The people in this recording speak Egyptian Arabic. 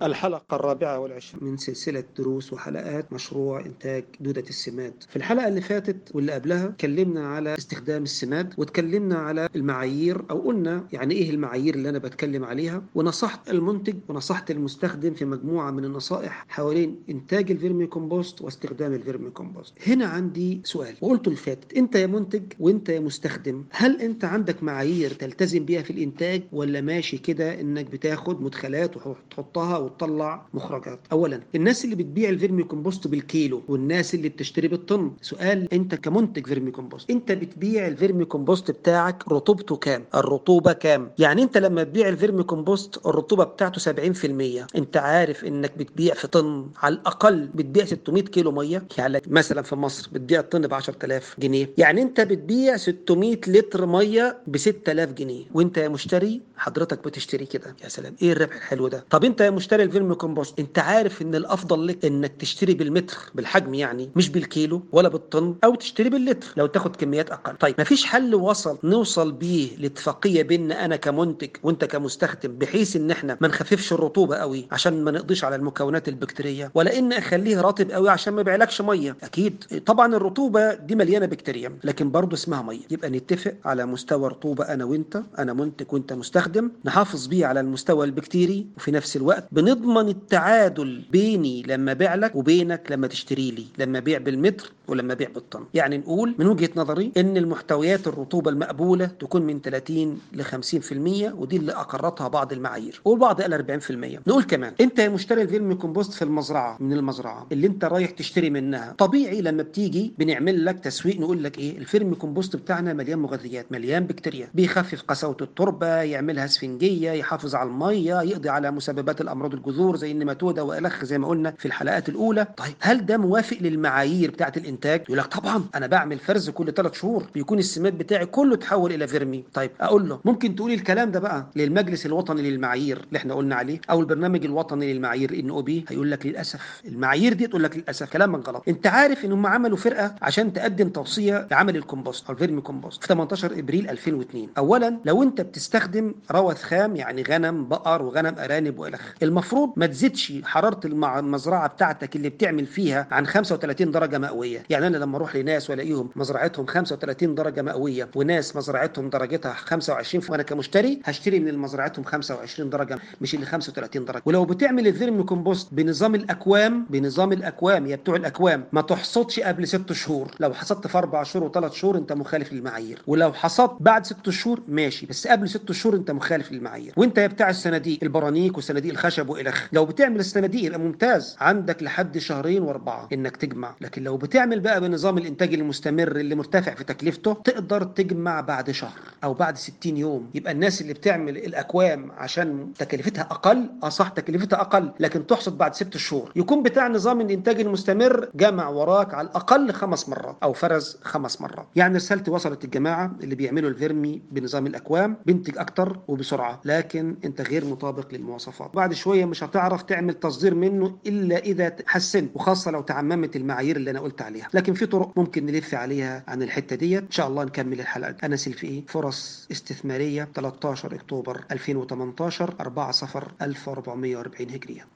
الحلقة الرابعة والعشرين من سلسلة دروس وحلقات مشروع إنتاج دودة السماد في الحلقة اللي فاتت واللي قبلها اتكلمنا على استخدام السماد واتكلمنا على المعايير أو قلنا يعني إيه المعايير اللي أنا بتكلم عليها ونصحت المنتج ونصحت المستخدم في مجموعة من النصائح حوالين إنتاج الفيرمي كومبوست واستخدام الفيرمي كومبوست هنا عندي سؤال وقلته اللي فاتت أنت يا منتج وأنت يا مستخدم هل أنت عندك معايير تلتزم بيها في الإنتاج ولا ماشي كده إنك بتاخد مدخلات وتحطها وتطلع مخرجات اولا الناس اللي بتبيع الفيرمي كومبوست بالكيلو والناس اللي بتشتري بالطن سؤال انت كمنتج فيرمي كومبوست انت بتبيع الفيرمي كومبوست بتاعك رطوبته كام الرطوبه كام يعني انت لما تبيع الفيرمي كومبوست الرطوبه بتاعته 70% انت عارف انك بتبيع في طن على الاقل بتبيع 600 كيلو ميه يعني مثلا في مصر بتبيع الطن ب 10000 جنيه يعني انت بتبيع 600 لتر ميه ب 6000 جنيه وانت يا مشتري حضرتك بتشتري كده يا سلام ايه الربح الحلو ده طب انت يا مشتري الفيرمي كومبوست انت عارف ان الافضل لك انك تشتري بالمتر بالحجم يعني مش بالكيلو ولا بالطن او تشتري باللتر لو تاخد كميات اقل طيب مفيش حل وصل نوصل بيه لاتفاقيه بين انا كمنتج وانت كمستخدم بحيث ان احنا ما نخففش الرطوبه قوي عشان ما نقضيش على المكونات البكتيريه ولا ان اخليه رطب قوي عشان ما يبيعلكش ميه اكيد طبعا الرطوبه دي مليانه بكتيريا لكن برضه اسمها ميه يبقى نتفق على مستوى رطوبه انا وانت انا منتج وانت مستخدم نحافظ بيه على المستوى البكتيري وفي نفس الوقت بنضمن التعادل بيني لما بيع لك وبينك لما تشتري لي لما بيع بالمتر ولما بيع بالطن يعني نقول من وجهه نظري ان المحتويات الرطوبه المقبوله تكون من 30 ل 50% ودي اللي اقرتها بعض المعايير والبعض قال 40% نقول كمان انت يا مشتري الفيرمي كومبوست في المزرعه من المزرعه اللي انت رايح تشتري منها طبيعي لما بتيجي بنعمل لك تسويق نقول لك ايه الفيرمي كومبوست بتاعنا مليان مغذيات مليان بكتيريا بيخفف قساوه التربه يعملها اسفنجيه يحافظ على الميه يقضي على مسببات الامراض الجذور زي النماتوده والخ زي ما قلنا في الحلقات الاولى طيب هل ده موافق للمعايير بتاعه الانتاج يقول لك طبعا انا بعمل فرز كل ثلاث شهور بيكون السماد بتاعي كله تحول الى فيرمي طيب اقول له ممكن تقولي الكلام ده بقى للمجلس الوطني للمعايير اللي احنا قلنا عليه او البرنامج الوطني للمعايير ان او بي هيقول لك للاسف المعايير دي تقول لك للاسف كلامك غلط انت عارف ان هم عملوا فرقه عشان تقدم توصيه لعمل الكومبوست او الفيرمي كومبوست في 18 ابريل 2002 اولا لو انت بتستخدم روث خام يعني غنم بقر وغنم ارانب والخ المفروض ما تزيدش حراره المزرعه بتاعتك اللي بتعمل فيها عن 35 درجه مئويه يعني انا لما اروح لناس والاقيهم مزرعتهم 35 درجه مئويه وناس مزرعتهم درجتها 25 وانا كمشتري هشتري من مزرعتهم 25 درجه مش اللي 35 درجه ولو بتعمل الفيرمي كومبوست بنظام الاكوام بنظام الاكوام يا بتوع الاكوام ما تحصدش قبل ست شهور لو حصدت في اربع شهور وثلاث شهور انت مخالف للمعايير ولو حصدت بعد ست شهور ماشي بس قبل ست شهور انت مخالف للمعايير وانت يا بتاع الصناديق البرانيك وصناديق الخشب والخ لو بتعمل الصناديق يبقى ممتاز عندك لحد شهرين واربعه انك تجمع لكن لو بتعمل بقى بنظام الانتاج المستمر اللي مرتفع في تكلفته تقدر تجمع بعد شهر او بعد 60 يوم يبقى الناس اللي بتعمل الاكوام عشان تكلفتها اقل اه صح تكلفتها اقل لكن تحصد بعد ست شهور يكون بتاع نظام الانتاج المستمر جمع وراك على الاقل خمس مرات او فرز خمس مرات يعني رسالتي وصلت الجماعه اللي بيعملوا الفيرمي بنظام الاكوام بنتج اكتر وبسرعه لكن انت غير مطابق للمواصفات بعد شويه مش هتعرف تعمل تصدير منه الا اذا حسنت وخاصه لو تعممت المعايير اللي انا قلت عليها لكن في طرق ممكن نلف عليها عن الحته ديت ان شاء الله نكمل الحلقه انا سلفي فرص استثماريه 13 اكتوبر 2018 4 صفر 1440 هجريه